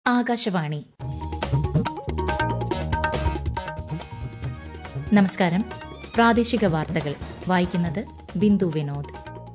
ആകാശവാണി നമസ്കാരം പ്രാദേശിക വാർത്തകൾ വായിക്കുന്നത് ബിന്ദു വിനോദ്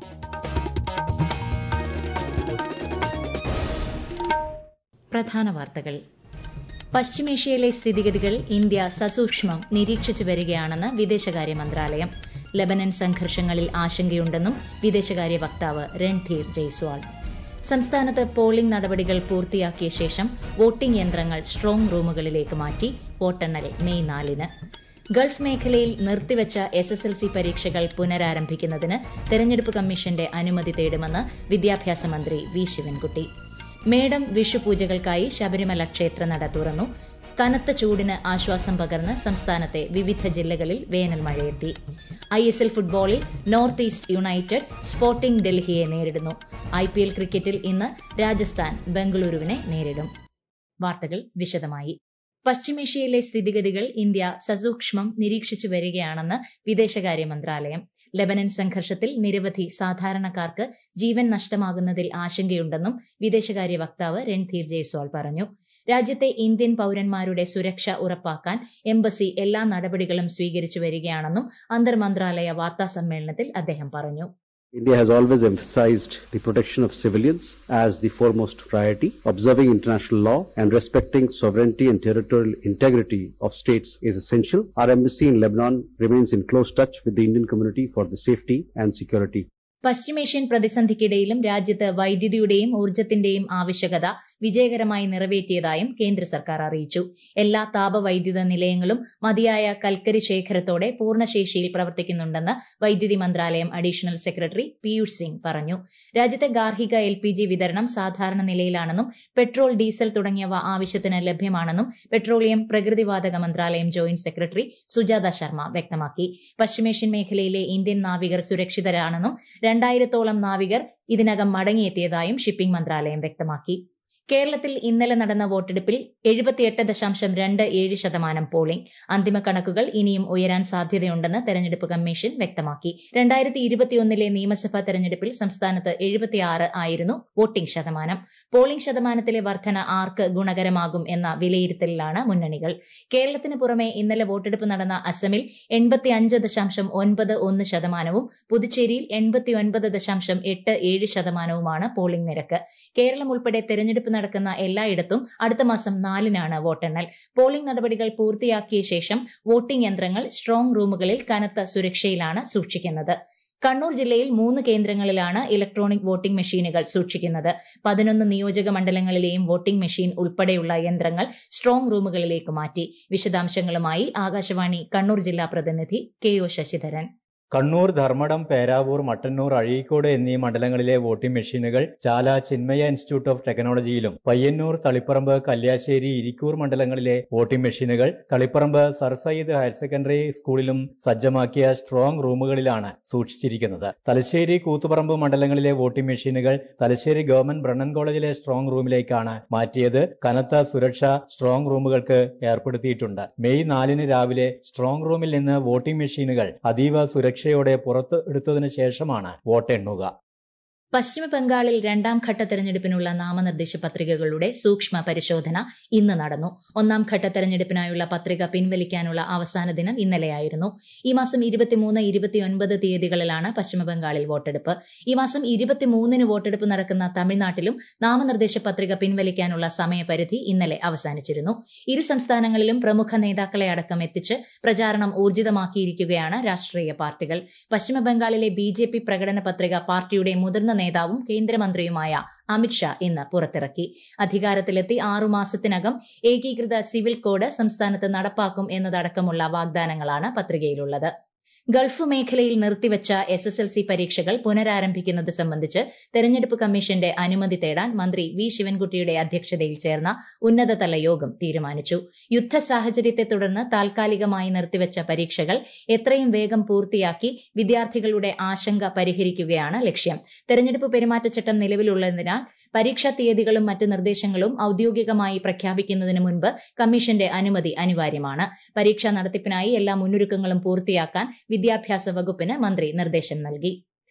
പ്രധാന വാർത്തകൾ പശ്ചിമേഷ്യയിലെ സ്ഥിതിഗതികൾ ഇന്ത്യ സസൂക്ഷ്മം നിരീക്ഷിച്ചു വരികയാണെന്ന് വിദേശകാര്യ മന്ത്രാലയം ലബനൻ സംഘർഷങ്ങളിൽ ആശങ്കയുണ്ടെന്നും വിദേശകാര്യ വക്താവ് രൺധീർ ജയ്സ്വാൾ സംസ്ഥാനത്ത് പോളിംഗ് നടപടികൾ പൂർത്തിയാക്കിയ ശേഷം വോട്ടിംഗ് യന്ത്രങ്ങൾ സ്ട്രോങ് റൂമുകളിലേക്ക് മാറ്റി വോട്ടെണ്ണൽ മെയ് നാലിന് ഗൾഫ് മേഖലയിൽ നിർത്തിവച്ച എസ് എസ് എൽ സി പരീക്ഷകൾ പുനരാരംഭിക്കുന്നതിന് തെരഞ്ഞെടുപ്പ് കമ്മീഷന്റെ അനുമതി തേടുമെന്ന് വിദ്യാഭ്യാസ മന്ത്രി വി ശിവൻകുട്ടി മേടം വിഷുപൂജകൾക്കായി ശബരിമല ക്ഷേത്രനട തുറന്നു കനത്ത ചൂടിന് ആശ്വാസം പകർന്ന് സംസ്ഥാനത്തെ വിവിധ ജില്ലകളിൽ വേനൽ മഴയെത്തി ഐ എസ് എൽ ഫുട്ബോളിൽ നോർത്ത് ഈസ്റ്റ് യുണൈറ്റഡ് സ്പോർട്ടിംഗ് ഡൽഹിയെ നേരിടുന്നു ഐ പി എൽ ക്രിക്കറ്റിൽ ഇന്ന് രാജസ്ഥാൻ ബംഗളൂരുവിനെ നേരിടും വാർത്തകൾ വിശദമായി പശ്ചിമേഷ്യയിലെ സ്ഥിതിഗതികൾ ഇന്ത്യ സസൂക്ഷ്മം നിരീക്ഷിച്ചു വരികയാണെന്ന് വിദേശകാര്യ മന്ത്രാലയം ലബനൻ സംഘർഷത്തിൽ നിരവധി സാധാരണക്കാർക്ക് ജീവൻ നഷ്ടമാകുന്നതിൽ ആശങ്കയുണ്ടെന്നും വിദേശകാര്യ വക്താവ് രൺധീർ ജയ്സ്വാൾ പറഞ്ഞു രാജ്യത്തെ ഇന്ത്യൻ പൌരന്മാരുടെ സുരക്ഷ ഉറപ്പാക്കാൻ എംബസി എല്ലാ നടപടികളും സ്വീകരിച്ചു വരികയാണെന്നും അന്തർമന്ത്രാലയ വാർത്താ സമ്മേളനത്തിൽ അദ്ദേഹം പറഞ്ഞു India has always emphasized the protection of civilians as the foremost priority. Observing international law and respecting sovereignty and territorial integrity of states is essential. Our embassy in Lebanon remains in close touch with the Indian community for the safety and security. പശ്ചിമേഷ്യൻ പ്രതിസന്ധിക്കിടയിലും രാജ്യത്ത് വൈദ്യുതിയുടെയും ഊർജ്ജത്തിന്റെയും ആവശ്യകത വിജയകരമായി നിറവേറ്റിയതായും കേന്ദ്ര സർക്കാർ അറിയിച്ചു എല്ലാ താപവൈദ്യുത നിലയങ്ങളും മതിയായ കൽക്കരി ശേഖരത്തോടെ പൂർണ്ണശേഷിയിൽ പ്രവർത്തിക്കുന്നുണ്ടെന്ന് വൈദ്യുതി മന്ത്രാലയം അഡീഷണൽ സെക്രട്ടറി പീയൂഷ് സിംഗ് പറഞ്ഞു രാജ്യത്തെ ഗാർഹിക എൽ പി ജി വിതരണം സാധാരണ നിലയിലാണെന്നും പെട്രോൾ ഡീസൽ തുടങ്ങിയവ ആവശ്യത്തിന് ലഭ്യമാണെന്നും പെട്രോളിയം പ്രകൃതിവാതക മന്ത്രാലയം ജോയിന്റ് സെക്രട്ടറി സുജാത ശർമ്മ വ്യക്തമാക്കി പശ്ചിമേഷ്യൻ മേഖലയിലെ ഇന്ത്യൻ നാവികർ സുരക്ഷിതരാണെന്നും രണ്ടായിരത്തോളം നാവികർ ഇതിനകം മടങ്ങിയെത്തിയതായും ഷിപ്പിംഗ് മന്ത്രാലയം വ്യക്തമാക്കി കേരളത്തിൽ ഇന്നലെ നടന്ന വോട്ടെടുപ്പിൽ എഴുപത്തിയെട്ട് ദശാംശം രണ്ട് ഏഴ് ശതമാനം പോളിംഗ് അന്തിമ കണക്കുകൾ ഇനിയും ഉയരാൻ സാധ്യതയുണ്ടെന്ന് തെരഞ്ഞെടുപ്പ് കമ്മീഷൻ വ്യക്തമാക്കി രണ്ടായിരത്തി ഇരുപത്തിയൊന്നിലെ നിയമസഭാ തെരഞ്ഞെടുപ്പിൽ സംസ്ഥാനത്ത് എഴുപത്തിയാറ് ആയിരുന്നു വോട്ടിംഗ് ശതമാനം പോളിംഗ് ശതമാനത്തിലെ വർധന ആർക്ക് ഗുണകരമാകും എന്ന വിലയിരുത്തലിലാണ് മുന്നണികൾ കേരളത്തിന് പുറമെ ഇന്നലെ വോട്ടെടുപ്പ് നടന്ന അസമിൽ എൺപത്തിയഞ്ച് ദശാംശം ഒൻപത് ഒന്ന് ശതമാനവും പുതുച്ചേരിയിൽ എൺപത്തിയൊൻപത് ദശാംശം എട്ട് ഏഴ് ശതമാനവുമാണ് പോളിംഗ് നിരക്ക് കേരളം ഉൾപ്പെടെ തെരഞ്ഞെടുപ്പ് നടക്കുന്ന എല്ലായിടത്തും അടുത്ത മാസം നാലിനാണ് വോട്ടെണ്ണൽ പോളിംഗ് നടപടികൾ പൂർത്തിയാക്കിയ ശേഷം വോട്ടിംഗ് യന്ത്രങ്ങൾ സ്ട്രോങ് റൂമുകളിൽ കനത്ത സുരക്ഷയിലാണ് സൂക്ഷിക്കുന്നത് കണ്ണൂർ ജില്ലയിൽ മൂന്ന് കേന്ദ്രങ്ങളിലാണ് ഇലക്ട്രോണിക് വോട്ടിംഗ് മെഷീനുകൾ സൂക്ഷിക്കുന്നത് പതിനൊന്ന് നിയോജക മണ്ഡലങ്ങളിലെയും വോട്ടിംഗ് മെഷീൻ ഉൾപ്പെടെയുള്ള യന്ത്രങ്ങൾ സ്ട്രോങ് റൂമുകളിലേക്ക് മാറ്റി വിശദാംശങ്ങളുമായി ആകാശവാണി കണ്ണൂർ ജില്ലാ പ്രതിനിധി കെ ഒ ശശിധരൻ കണ്ണൂർ ധർമ്മടം പേരാവൂർ മട്ടന്നൂർ അഴീക്കോട് എന്നീ മണ്ഡലങ്ങളിലെ വോട്ടിംഗ് മെഷീനുകൾ ചാല ചിന്മയ ഇൻസ്റ്റിറ്റ്യൂട്ട് ഓഫ് ടെക്നോളജിയിലും പയ്യന്നൂർ തളിപ്പറമ്പ് കല്യാശ്ശേരി ഇരിക്കൂർ മണ്ഡലങ്ങളിലെ വോട്ടിംഗ് മെഷീനുകൾ Taliparamba sir Syed higher secondary സ്കൂളിലും സജ്ജമാക്കിയ സ്ട്രോങ് റൂമുകളിലാണ് സൂക്ഷിച്ചിരിക്കുന്നത് തലശ്ശേരി കൂത്തുപറമ്പ് മണ്ഡലങ്ങളിലെ വോട്ടിംഗ് മെഷീനുകൾ തലശ്ശേരി ഗവൺമെന്റ് ബ്രണ്ണൻ കോളേജിലെ സ്ട്രോങ് റൂമിലേക്കാണ് മാറ്റിയത് കനത്ത സുരക്ഷ സ്ട്രോങ് റൂമുകൾക്ക് ഏർപ്പെടുത്തിയിട്ടുണ്ട് മെയ് നാലിന് രാവിലെ സ്ട്രോങ് റൂമിൽ നിന്ന് വോട്ടിംഗ് മെഷീനുകൾ അതീവ സുരക്ഷ സുരക്ഷയോടെ പുറത്ത് എടുത്തതിനു ശേഷമാണ് വോട്ടെണ്ണുക പശ്ചിമ ബംഗാളിൽ രണ്ടാം ഘട്ട തെരഞ്ഞെടുപ്പിനുള്ള നാമനിർദ്ദേശ പത്രികകളുടെ സൂക്ഷ്മ പരിശോധന ഇന്ന് നടന്നു ഒന്നാം ഘട്ട തെരഞ്ഞെടുപ്പിനായുള്ള പത്രിക പിൻവലിക്കാനുള്ള അവസാന ദിനം ഇന്നലെയായിരുന്നു ഈ മാസം ഇരുപത്തിമൂന്ന് ഇരുപത്തിയൊൻപത് തീയതികളിലാണ് പശ്ചിമ ബംഗാളിൽ വോട്ടെടുപ്പ് ഈ മാസം ഇരുപത്തിമൂന്നിന് വോട്ടെടുപ്പ് നടക്കുന്ന തമിഴ്നാട്ടിലും നാമനിർദ്ദേശ പത്രിക പിൻവലിക്കാനുള്ള സമയപരിധി ഇന്നലെ അവസാനിച്ചിരുന്നു ഇരു സംസ്ഥാനങ്ങളിലും പ്രമുഖ നേതാക്കളെ അടക്കം എത്തിച്ച് പ്രചാരണം ഊർജിതമാക്കിയിരിക്കുകയാണ് രാഷ്ട്രീയ പാർട്ടികൾ പശ്ചിമ ബംഗാളിലെ ബി ജെ പി പ്രകടന പത്രിക പാർട്ടിയുടെ മുതിർന്ന നേതാവും കേന്ദ്രമന്ത്രിയുമായ അമിത്ഷാ ഇന്ന് പുറത്തിറക്കി അധികാരത്തിലെത്തി ആറുമാസത്തിനകം ഏകീകൃത സിവിൽ കോഡ് സംസ്ഥാനത്ത് നടപ്പാക്കും എന്നതടക്കമുള്ള വാഗ്ദാനങ്ങളാണ് പത്രികയിലുള്ളത് ഗൾഫ് മേഖലയിൽ നിർത്തിവച്ച എസ് എസ് എൽ സി പരീക്ഷകൾ പുനരാരംഭിക്കുന്നത് സംബന്ധിച്ച് തെരഞ്ഞെടുപ്പ് കമ്മീഷന്റെ അനുമതി തേടാൻ മന്ത്രി വി ശിവൻകുട്ടിയുടെ അധ്യക്ഷതയിൽ ചേർന്ന ഉന്നതതല യോഗം തീരുമാനിച്ചു യുദ്ധ സാഹചര്യത്തെ തുടർന്ന് താൽക്കാലികമായി നിർത്തിവച്ച പരീക്ഷകൾ എത്രയും വേഗം പൂർത്തിയാക്കി വിദ്യാർത്ഥികളുടെ ആശങ്ക പരിഹരിക്കുകയാണ് ലക്ഷ്യം തെരഞ്ഞെടുപ്പ് പെരുമാറ്റച്ചട്ടം നിലവിലുള്ളതിനാൽ പരീക്ഷാ തീയതികളും മറ്റ് നിർദ്ദേശങ്ങളും ഔദ്യോഗികമായി പ്രഖ്യാപിക്കുന്നതിന് മുൻപ് കമ്മീഷന്റെ അനുമതി അനിവാര്യമാണ് പരീക്ഷാ നടത്തിപ്പിനായി എല്ലാ മുന്നൊരുക്കങ്ങളും പൂർത്തിയാക്കാൻ വിദ്യാഭ്യാസ വകുപ്പിന് മന്ത്രി നിർദ്ദേശം നൽകി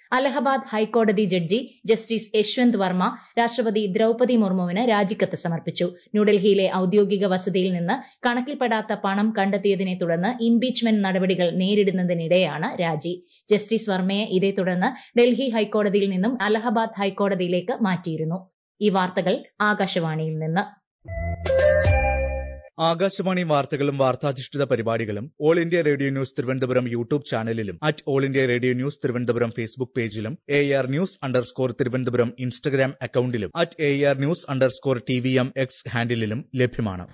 അലഹബാദ് ഹൈക്കോടതി ജഡ്ജി ജസ്റ്റിസ് യശ്വന്ത് വർമ്മ രാഷ്ട്രപതി ദ്രൌപതി മുർമുവിന് രാജിക്കത്ത് സമർപ്പിച്ചു ന്യൂഡൽഹിയിലെ ഔദ്യോഗിക വസതിയിൽ നിന്ന് കണക്കിൽപ്പെടാത്ത പണം കണ്ടെത്തിയതിനെ തുടർന്ന് ഇംപീച്ച്മെന്റ് നടപടികൾ നേരിടുന്നതിനിടെയാണ് രാജി ജസ്റ്റിസ് വർമ്മയെ ഇതേ തുടർന്ന് ഡൽഹി ഹൈക്കോടതിയിൽ നിന്നും അലഹബാദ് ഹൈക്കോടതിയിലേക്ക് മാറ്റിയിരുന്നു ഈ വാർത്തകൾ ആകാശവാണിയിൽ നിന്ന് ആകാശവാണി വാർത്തകളും വാർത്താധിഷ്ഠിത പരിപാടികളും All India Radio news Thiruvananthapuram YouTube ചാനലിലും at All India Radio news Thiruvananthapuram Facebook പേജിലും A R news underscore Thiruvananthapuram Instagram അക്കൌണ്ടിലും at A R news underscore T V M X ഹാൻഡിലും ലഭ്യമാണ്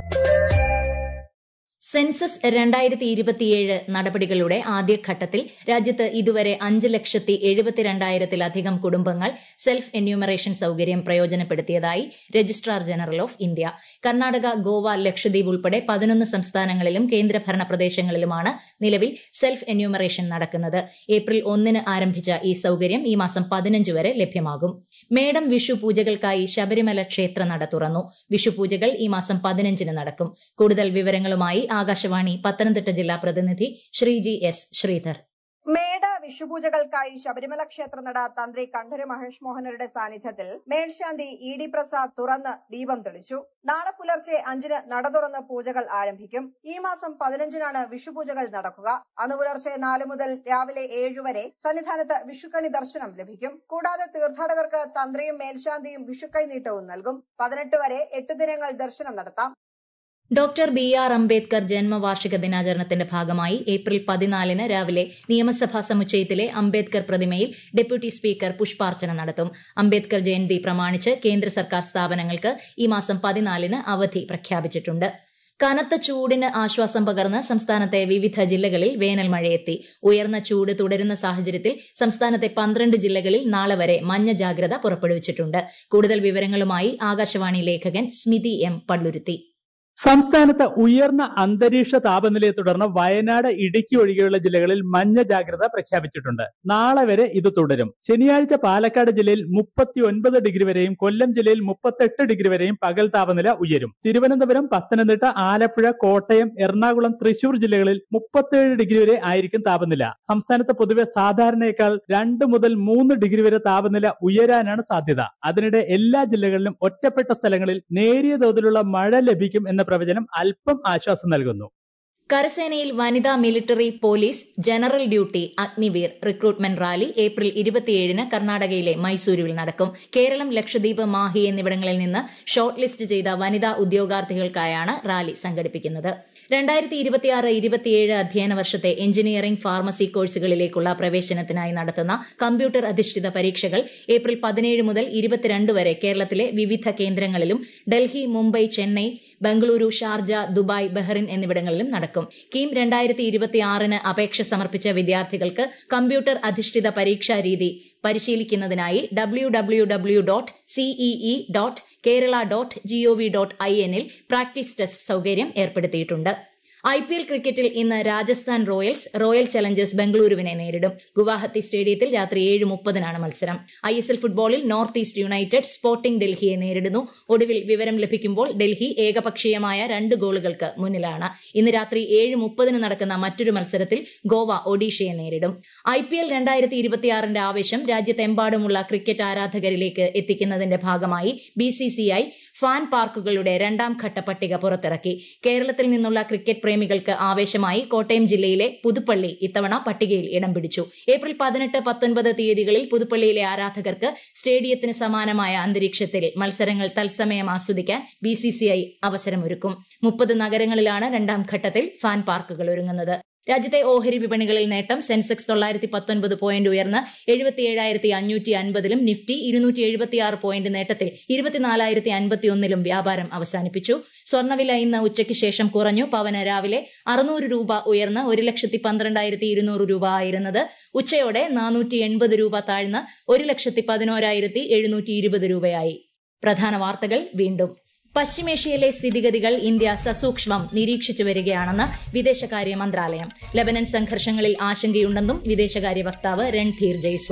സെൻസസ് രണ്ടായിരത്തി ഇരുപത്തിയേഴ് നടപടികളുടെ ആദ്യഘട്ടത്തിൽ രാജ്യത്ത് ഇതുവരെ അഞ്ച് ലക്ഷത്തി എഴുപത്തിരണ്ടായിരത്തിലധികം കുടുംബങ്ങൾ സെൽഫ് എന്യൂമറേഷൻ സൌകര്യം പ്രയോജനപ്പെടുത്തിയതായി registrar general of India Karnataka Goa Lakshadweep ഉൾപ്പെടെ പതിനൊന്ന് സംസ്ഥാനങ്ങളിലും കേന്ദ്രഭരണ പ്രദേശങ്ങളിലുമാണ് നിലവിൽ സെൽഫ് എന്യൂമറേഷൻ നടക്കുന്നത് ഏപ്രിൽ ഒന്നിന് ആരംഭിച്ച ഈ സൌകര്യം ഈ മാസം പതിനഞ്ച് വരെ ലഭ്യമാകും മേടം വിഷു പൂജകൾക്കായി ശബരിമല ക്ഷേത്ര നട തുറന്നു വിഷു പൂജകൾ ഈ മാസം പതിനഞ്ചിന് നടക്കും കൂടുതൽ വിവരങ്ങളുമായി ആകാശവാണി പത്തനംതിട്ട ജില്ലാ പ്രതിനിധി ശ്രീജി എസ് ശ്രീധർ മേട വിഷുപൂജകൾക്കായി ശബരിമല ക്ഷേത്രനട തന്ത്രി കണ്ഠര് മഹേഷ് മോഹനരുടെ സാന്നിധ്യത്തിൽ മേൽശാന്തി ഇ ഡി പ്രസാദ് തുറന്ന് ദീപം തെളിച്ചു നാളെ പുലർച്ചെ അഞ്ചിന് നട തുറന്ന് പൂജകൾ ആരംഭിക്കും ഈ മാസം പതിനഞ്ചിനാണ് വിഷുപൂജകൾ നടക്കുക അന്ന് പുലർച്ചെ നാല് മുതൽ രാവിലെ ഏഴു വരെ സന്നിധാനത്ത് വിഷുക്കണി ദർശനം ലഭിക്കും കൂടാതെ തീർത്ഥാടകർക്ക് തന്ത്രിയും മേൽശാന്തിയും വിഷുക്കൈ നീട്ടവും നൽകും പതിനെട്ട് വരെ എട്ട് ദിനങ്ങൾ ദർശനം നടത്താം ഡോക്ടർ ബി ആർ അംബേദ്കർ ജന്മവാർഷിക ദിനാചരണത്തിന്റെ ഭാഗമായി ഏപ്രിൽ പതിനാലിന് രാവിലെ നിയമസഭാ സമുച്ചയത്തിലെ അംബേദ്കർ പ്രതിമയിൽ ഡെപ്യൂട്ടി സ്പീക്കർ പുഷ്പാർച്ചന നടത്തും അംബേദ്കർ ജയന്തി പ്രമാണിച്ച് കേന്ദ്ര സർക്കാർ സ്ഥാപനങ്ങൾക്ക് ഈ മാസം പതിനാലിന് അവധി പ്രഖ്യാപിച്ചിട്ടുണ്ട് കനത്ത ചൂടിന് ആശ്വാസം പകർന്ന് സംസ്ഥാനത്തെ വിവിധ ജില്ലകളിൽ വേനൽ മഴയെത്തി ഉയർന്ന ചൂട് തുടരുന്ന സാഹചര്യത്തിൽ സംസ്ഥാനത്തെ പന്ത്രണ്ട് ജില്ലകളിൽ നാളെ വരെ മഞ്ഞ ജാഗ്രത പുറപ്പെടുവിച്ചിട്ടുണ്ട് കൂടുതൽ വിവരങ്ങളുമായി ആകാശവാണി ലേഖകൻ സ്മിതി എം പള്ളുരുത്തി സംസ്ഥാനത്ത് ഉയർന്ന അന്തരീക്ഷ താപനിലയെ തുടർന്ന് വയനാട് ഇടുക്കി ഒഴികെയുള്ള ജില്ലകളിൽ മഞ്ഞ ജാഗ്രത പ്രഖ്യാപിച്ചിട്ടുണ്ട് നാളെ വരെ ഇത് തുടരും ശനിയാഴ്ച പാലക്കാട് ജില്ലയിൽ മുപ്പത്തി ഒൻപത് ഡിഗ്രി വരെയും കൊല്ലം ജില്ലയിൽ മുപ്പത്തെട്ട് ഡിഗ്രി വരെയും പകൽ താപനില ഉയരും തിരുവനന്തപുരം പത്തനംതിട്ട ആലപ്പുഴ കോട്ടയം എറണാകുളം തൃശൂർ ജില്ലകളിൽ മുപ്പത്തേഴ് ഡിഗ്രി വരെ ആയിരിക്കും താപനില സംസ്ഥാനത്ത് പൊതുവെ സാധാരണയേക്കാൾ രണ്ട് മുതൽ മൂന്ന് ഡിഗ്രി വരെ താപനില ഉയരാനാണ് സാധ്യത അതിനിടെ എല്ലാ ജില്ലകളിലും ഒറ്റപ്പെട്ട സ്ഥലങ്ങളിൽ നേരിയ തോതിലുള്ള മഴ ലഭിക്കും എന്ന പ്രവചനം അല്പം ആശ്വാസം നൽകുന്നു കരസേനയിൽ വനിതാ military police general duty Agniveer recruitment rally April ഇരുപത്തിയേഴിന് കർണാടകയിലെ മൈസൂരുവിൽ നടക്കും കേരളം ലക്ഷദ്വീപ് മാഹി എന്നിവിടങ്ങളിൽ നിന്ന് ഷോർട്ട് ലിസ്റ്റ് ചെയ്ത വനിതാ ഉദ്യോഗാർത്ഥികൾക്കായാണ് റാലി സംഘടിപ്പിക്കുന്നത് രണ്ടായിരത്തി ഇരുപത്തിയാറ് ഇരുപത്തിയേഴ് അധ്യയന വർഷത്തെ എഞ്ചിനീയറിംഗ് ഫാർമസി കോഴ്സുകളിലേക്കുള്ള പ്രവേശനത്തിനായി നടത്തുന്ന കമ്പ്യൂട്ടർ അധിഷ്ഠിത പരീക്ഷകൾ ഏപ്രിൽ പതിനേഴ് മുതൽ ഇരുപത്തിരണ്ട് വരെ കേരളത്തിലെ വിവിധ കേന്ദ്രങ്ങളിലും Delhi Mumbai Chennai Bengaluru Sharjah Dubai Bahrain എന്നിവിടങ്ങളിലും നടക്കും കീം രണ്ടായിരത്തി ഇരുപത്തിയാറിന് അപേക്ഷ സമർപ്പിച്ച വിദ്യാർത്ഥികൾക്ക് കമ്പ്യൂട്ടർ അധിഷ്ഠിത പരീക്ഷാ രീതി പരിശീലിക്കുന്നതിനായി W W W dot C E E dot Kerala dot G O V dot I എന്നിൽ പ്രാക്ടീസ് ടെസ്റ്റ് സൌകര്യം ഏർപ്പെടുത്തിയിട്ടുണ്ട് ഐ പി എൽ ക്രിക്കറ്റിൽ ഇന്ന് രാജസ്ഥാൻ റോയൽസ് റോയൽ ചലഞ്ചേഴ്സ് ബംഗളൂരുവിനെ നേരിടും ഗുവാഹത്തി സ്റ്റേഡിയത്തിൽ രാത്രി ഏഴ് മുപ്പതിനാണ് മത്സരം ഐ എസ് എൽ ഫുട്ബോളിൽ നോർത്ത് ഈസ്റ്റ് യുണൈറ്റഡ് സ്പോർട്ടിംഗ് ഡൽഹിയെ നേരിടുന്നു ഒടുവിൽ വിവരം ലഭിക്കുമ്പോൾ ഡൽഹി ഏകപക്ഷീയമായ രണ്ട് ഗോളുകൾക്ക് മുന്നിലാണ് ഇന്ന് രാത്രി ഏഴ് മുപ്പതിന് നടക്കുന്ന മറ്റൊരു മത്സരത്തിൽ ഗോവ ഒഡീഷയെ നേരിടും ഐ പി എൽ രണ്ടായിരത്തി ഇരുപത്തിയാറിന്റെ ആവേശം രാജ്യത്തെമ്പാടുമുള്ള ക്രിക്കറ്റ് ആരാധകരിലേക്ക് എത്തിക്കുന്നതിന്റെ ഭാഗമായി B C C I fan പാർക്കുകളുടെ രണ്ടാം ഘട്ട പട്ടിക പുറത്തിറക്കി കേരളത്തിൽ നിന്നുള്ള ക്രിക്കറ്റ് പ്രേമികൾക്ക് ആവേശമായി കോട്ടയം ജില്ലയിലെ പുതുപ്പള്ളി ഇത്തവണ പട്ടികയിൽ ഇടം പിടിച്ചു ഏപ്രിൽ പതിനെട്ട് പത്തൊൻപത് തീയതികളിൽ പുതുപ്പള്ളിയിലെ ആരാധകർക്ക് സ്റ്റേഡിയത്തിന് സമാനമായ അന്തരീക്ഷത്തിൽ മത്സരങ്ങൾ തത്സമയം ആസ്വദിക്കാൻ ബി സി സി ഐ അവസരമൊരുക്കും മുപ്പത് നഗരങ്ങളിലാണ് രണ്ടാം ഘട്ടത്തിൽ ഫാൻ പാർക്കുകൾ ഒരുങ്ങുന്നത് രാജ്യത്തെ ഓഹരി വിപണികളിൽ നേട്ടം സെൻസെക്സ് തൊള്ളായിരത്തി പത്തൊൻപത് പോയിന്റ് ഉയർന്ന് എഴുപത്തിയേഴായിരത്തി അഞ്ഞൂറ്റി അൻപതിലും നിഫ്റ്റി ഇരുന്നൂറ്റി എഴുപത്തിയാറ് പോയിന്റ് നേട്ടത്തിൽ ഇരുപത്തിനാലായിരത്തി അൻപത്തിയൊന്നിലും വ്യാപാരം അവസാനിപ്പിച്ചു സ്വർണ്ണവില ഇന്ന് ഉച്ചയ്ക്ക് ശേഷം കുറഞ്ഞു പവന് രാവിലെ അറുന്നൂറ് രൂപ ഉയർന്ന് ഒരു ലക്ഷത്തി പന്ത്രണ്ടായിരത്തി ഇരുന്നൂറ് രൂപ ആയിരുന്നത് ഉച്ചയോടെ നാനൂറ്റി എൺപത് രൂപ താഴ്ന്ന് ഒരു ലക്ഷത്തി പതിനോരായിരത്തി എഴുന്നൂറ്റി ഇരുപത് രൂപയായി പ്രധാന വാർത്തകൾ വീണ്ടും പശ്ചിമേഷ്യയിലെ സ്ഥിതിഗതികൾ ഇന്ത്യ സസൂക്ഷ്മം നിരീക്ഷിച്ചു വരികയാണെന്ന് വിദേശകാര്യ മന്ത്രാലയം ലബനൻ സംഘർഷങ്ങളിൽ ആശങ്കയുണ്ടെന്നും വിദേശകാര്യ വക്താവ് രൺധീർ ജയ്സ്വാൾ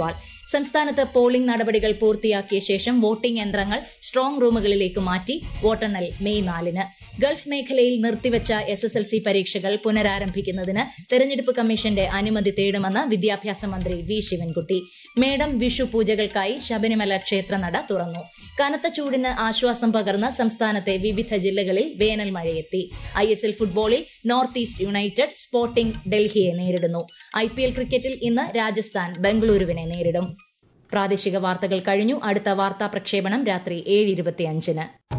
സംസ്ഥാനത്ത് പോളിംഗ് നടപടികൾ പൂർത്തിയാക്കിയ ശേഷം വോട്ടിംഗ് യന്ത്രങ്ങൾ സ്ട്രോങ് റൂമുകളിലേക്ക് മാറ്റി വോട്ടെണ്ണൽ മെയ് നാലിന് ഗൾഫ് മേഖലയിൽ നിർത്തിവച്ച എസ് എസ് എൽ സി പരീക്ഷകൾ പുനരാരംഭിക്കുന്നതിന് തെരഞ്ഞെടുപ്പ് കമ്മീഷന്റെ അനുമതി തേടുമെന്ന് വിദ്യാഭ്യാസ മന്ത്രി വി ശിവൻകുട്ടി മേടം വിഷു പൂജകൾക്കായി ശബരിമല ക്ഷേത്രനട തുറന്നു കനത്ത ചൂടിന് ആശ്വാസം പകർന്ന് സംസ്ഥാനത്തെ വിവിധ ജില്ലകളിൽ വേനൽ മഴയെത്തി ഐ എസ് എൽ ഫുട്ബോളിൽ നോർത്ത് ഈസ്റ്റ് യുണൈറ്റഡ് സ്പോർട്ടിംഗ് ഡൽഹിയെ നേരിടുന്നു ഐ പി എൽ ക്രിക്കറ്റിൽ ഇന്ന് രാജസ്ഥാൻ ബംഗളൂരുവിനെ നേരിടും പ്രാദേശിക വാർത്തകൾ കഴിഞ്ഞു അടുത്ത വാർത്താ പ്രക്ഷേപണം രാത്രി ഏഴ് ഇരുപത്തിയഞ്ചിന്